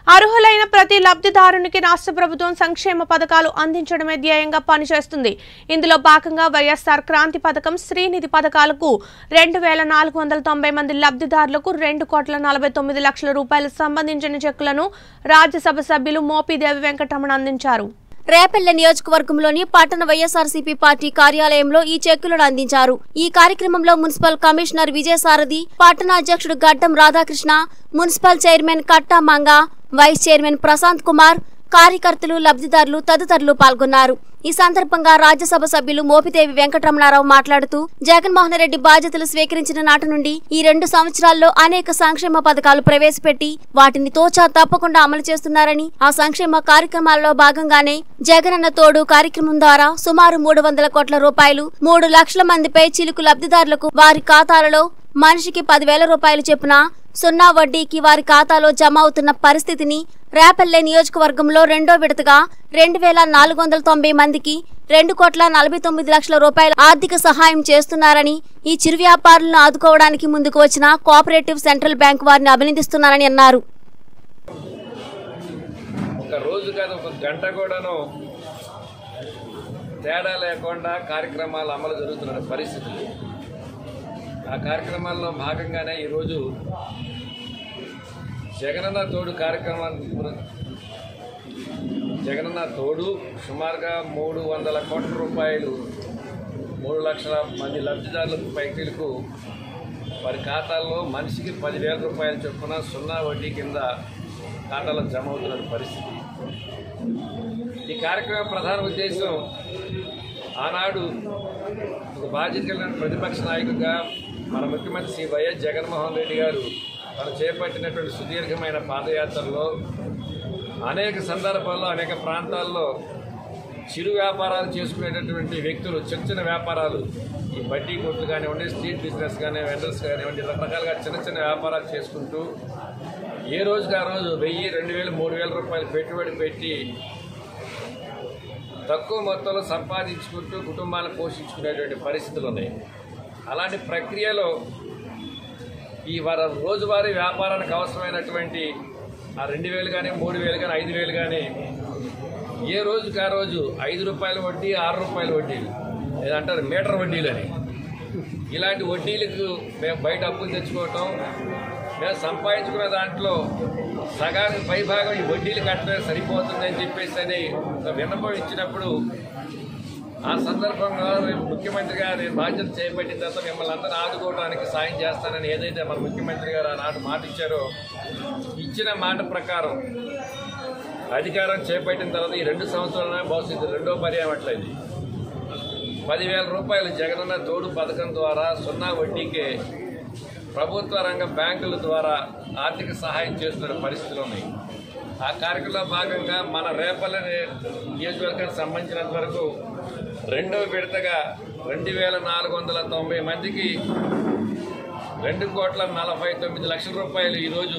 అర్హులైన ప్రతి లబ్ధిదారునికి రాష్ట్ర ప్రభుత్వం సంక్షేమ పథకాలు అందించడమే ధ్యేయంగా పనిచేస్తుంది ఇందులో భాగంగా వైఎస్ఆర్ క్రాంతి పథకం శ్రీనిధి పథకాలకు రెండు వేల నాలుగు వందల తొంభై మంది లబ్ధిదారులకు రెండు కోట్ల నలభై తొమ్మిది లక్షల రూపాయలకు సంబంధించిన చెక్కులను రాజ్యసభ సభ్యులు మోపిదేవి వెంకటరమణ అందించారు రేపల్లె నియోజకవర్గంలోని పట్టణ వైఎస్ఆర్సీపీ పార్టీ కార్యాలయంలో ఈ చెక్కులను అందించారు ఈ కార్యక్రమంలో మున్సిపల్ కమిషనర్ విజయసారథి పట్టణ అధ్యక్షుడు Gaddam Radhakrishna municipal chairman Katta Manga vice chairman Prashant Kumar కార్యకర్తలు లబ్ధిదారులు తదితరులు పాల్గొన్నారు ఈ సందర్భంగా రాజ్యసభ సభ్యులు మోపిదేవి వెంకటరమణారావు మాట్లాడుతూ జగన్మోహన్ రెడ్డి బాధ్యతలు స్వీకరించిన నాటి నుండి ఈ రెండు సంవత్సరాల్లో అనేక సంక్షేమ పథకాలు ప్రవేశపెట్టి వాటిని తోచా తప్పకుండా అమలు చేస్తున్నారని ఆ సంక్షేమ కార్యక్రమాలలో భాగంగానే జగనన్న తోడు కార్యక్రమం ద్వారా సుమారు మూడు వందల కోట్ల రూపాయలు మూడు లక్షల మందిపై చిలుకు లబ్ధిదారులకు వారి ఖాతాలలో మనిషికి పదివేల రూపాయలు చొప్పున సున్నా వడ్డీకి వారి ఖాతాలో జమ అవుతున్న పరిస్థితిని రేపల్లె నియోజకవర్గంలో రెండో విడతగా రెండు వేల నాలుగు వందల తొంభై మందికి రెండు కోట్ల నలభై తొమ్మిది లక్షల రూపాయల ఆర్థిక సహాయం చేస్తున్నారని ఈ చిరు వ్యాపారులను ఆదుకోవడానికి ముందుకు వచ్చిన కోఆపరేటివ్ సెంట్రల్ బ్యాంక్ వారిని అభినందిస్తున్నారని అన్నారు ఒక రోజు కాదు ఒక గంట కూడాను తేడా లేకుండా కార్యక్రమాలు అమలు జరుగుతున్న పరిస్థితులు ఆ కార్యక్రమాల్లో భాగంగానే ఈరోజు జగనన్న తోడు కార్యక్రమాన్ని జగనన్న తోడు సుమారుగా మూడు వందల కోట్ల రూపాయలు మూడు లక్షల మంది లబ్ధిదారులకు పైకీలకు వారి ఖాతాల్లో మనిషికి పదివేల రూపాయల చొప్పున సున్నా వడ్డీ కింద ఖాతాలో జమ అవుతున్న పరిస్థితి ఈ కార్యక్రమం ప్రధాన ఉద్దేశం ఆనాడు ఒక బాధ్యత కలిగిన ప్రతిపక్ష నాయకుడిగా మన ముఖ్యమంత్రి శ్రీ వైఎస్ జగన్మోహన్ రెడ్డి గారు తను చేపట్టినటువంటి సుదీర్ఘమైన పాదయాత్రలో అనేక సందర్భాల్లో అనేక ప్రాంతాల్లో చిరు వ్యాపారాలు చేసుకునేటటువంటి వ్యక్తులు చిన్న చిన్న వ్యాపారాలు ఈ బడ్డీ కొట్లు కానివ్వండి స్ట్రీట్ బిజినెస్ కానీ వెండర్స్ కానివ్వండి రకరకాలుగా చిన్న చిన్న వ్యాపారాలు చేసుకుంటూ ఏ రోజుకి ఆ రోజు వెయ్యి రెండు వేలు మూడు వేల రూపాయలు పెట్టుబడి పెట్టి తక్కువ మొత్తంలో సంపాదించుకుంటూ కుటుంబాలను పోషించుకునేటువంటి పరిస్థితులు ఉన్నాయి అలాంటి ప్రక్రియలో ఈ వారి రోజువారీ వ్యాపారానికి అవసరమైనటువంటి ఆ రెండు వేలు కానీ మూడు వేలు కానీ ఐదు వేలు కానీ ఏ రోజుకి ఆ రోజు ఐదు రూపాయల వడ్డీ ఆరు రూపాయల వడ్డీలు ఏదంటారు మీటర్ వడ్డీలని ఇలాంటి వడ్డీలకు మేము బయట అప్పులు తెచ్చుకోవటం మేము సంపాదించుకున్న దాంట్లో సగానికి పైభాగం ఈ వడ్డీలు కట్టడమే సరిపోతుందని చెప్పేసి అని ఒక విన్నపం ఇచ్చినప్పుడు ఆ సందర్భంగా రేపు ముఖ్యమంత్రిగా నేను బాధ్యత చేపట్టిన తర్వాత మిమ్మల్ని అందరూ ఆదుకోవడానికి సాయం చేస్తానని ఏదైతే మన ముఖ్యమంత్రి గారు ఆనాడు మాట ఇచ్చారో ఇచ్చిన మాట ప్రకారం అధికారం చేపట్టిన తర్వాత ఈ రెండు సంవత్సరాలనే భవిష్యత్తు రెండో పర్యాయం అట్లయింది పదివేల రూపాయలు జగనన్న తోడు పథకం ద్వారా సున్నా వడ్డీకే ప్రభుత్వ రంగ బ్యాంకుల ద్వారా ఆర్థిక సహాయం చేస్తున్న పరిస్థితులు ఉన్నాయి ఆ కార్యక్రమంలో భాగంగా మన రేపల్ల నియోజకవర్గానికి సంబంధించినంత వరకు రెండవ విడతగా రెండు వేల నాలుగు వందల తొంభై మందికి రెండు కోట్ల నలభై తొమ్మిది లక్షల రూపాయలు ఈరోజు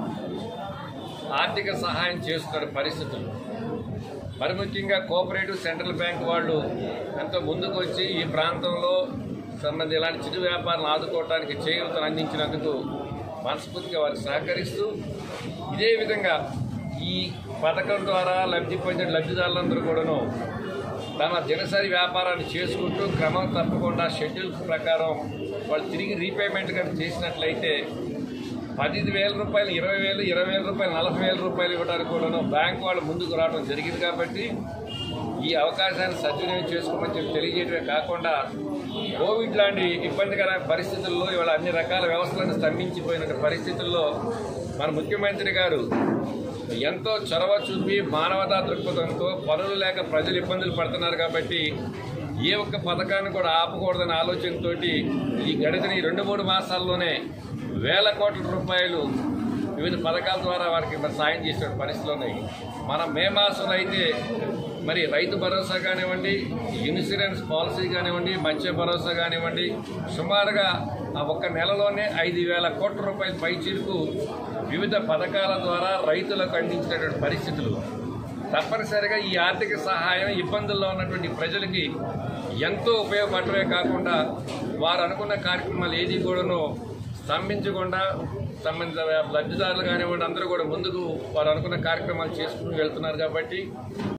ఆర్థిక సహాయం చేస్తున్న పరిస్థితులు మరి ముఖ్యంగా కోఆపరేటివ్ సెంట్రల్ బ్యాంక్ వాళ్ళు ఎంతో ముందుకు వచ్చి ఈ ప్రాంతంలో సంబంధించి ఇలాంటి చిరు వ్యాపారాలను ఆదుకోవడానికి చేయూతను అందించినందుకు మనస్ఫూర్తిగా వారికి సహకరిస్తూ ఇదే విధంగా ఈ పథకం ద్వారా లబ్ధి పొందిన లబ్ధిదారులందరూ కూడాను తమ దినసరి వ్యాపారాన్ని చేసుకుంటూ క్రమం తప్పకుండా షెడ్యూల్ ప్రకారం వాళ్ళు తిరిగి రీపేమెంట్ కనుక చేసినట్లయితే పది వేల రూపాయలు ఇరవై వేలు ఇరవై వేల రూపాయలు నలభై వేల రూపాయలు ఇవ్వడానికి కూడాను బ్యాంక్ వాళ్ళు ముందుకు రావడం జరిగింది కాబట్టి ఈ అవకాశాన్ని సద్వినియోగం చేసుకోమని చెప్పి తెలియజేయడమే కాకుండా కోవిడ్ లాంటి ఇబ్బందికర పరిస్థితుల్లో ఇవాళ అన్ని రకాల వ్యవస్థలను స్తంభించిపోయిన పరిస్థితుల్లో మన ముఖ్యమంత్రి గారు ఎంతో చొరవ చూపి మానవతా దృక్పథంతో పనులు లేక ప్రజలు ఇబ్బందులు పడుతున్నారు కాబట్టి ఏ ఒక్క పథకాన్ని కూడా ఆపకూడదనే ఆలోచనతోటి ఈ గడిచిన ఈ రెండు మూడు మాసాల్లోనే వేల కోట్ల రూపాయలు వివిధ పథకాల ద్వారా వారికి మరి సాయం చేసే పరిస్థితులు ఉన్నాయి మన మే మాసంలో అయితే మరి రైతు భరోసా కానివ్వండి ఇన్సూరెన్స్ పాలసీ కానివ్వండి మత్స్య భరోసా కానివ్వండి సుమారుగా ఆ ఒక్క నెలలోనే ఐదు వేల కోట్ల రూపాయల పైచీలకు వివిధ పథకాల ద్వారా రైతులకు అందించినటువంటి పరిస్థితులు తప్పనిసరిగా ఈ ఆర్థిక సహాయం ఇబ్బందుల్లో ఉన్నటువంటి ప్రజలకి ఎంతో ఉపయోగపడమే కాకుండా వారు అనుకున్న కార్యక్రమాలు ఏది కూడాను స్తంభించకుండా సంబంధిత లబ్ధిదారులు కానివ్వండి అందరూ కూడా ముందుకు వారు అనుకున్న కార్యక్రమాలు చేసుకుని వెళ్తున్నారు కాబట్టి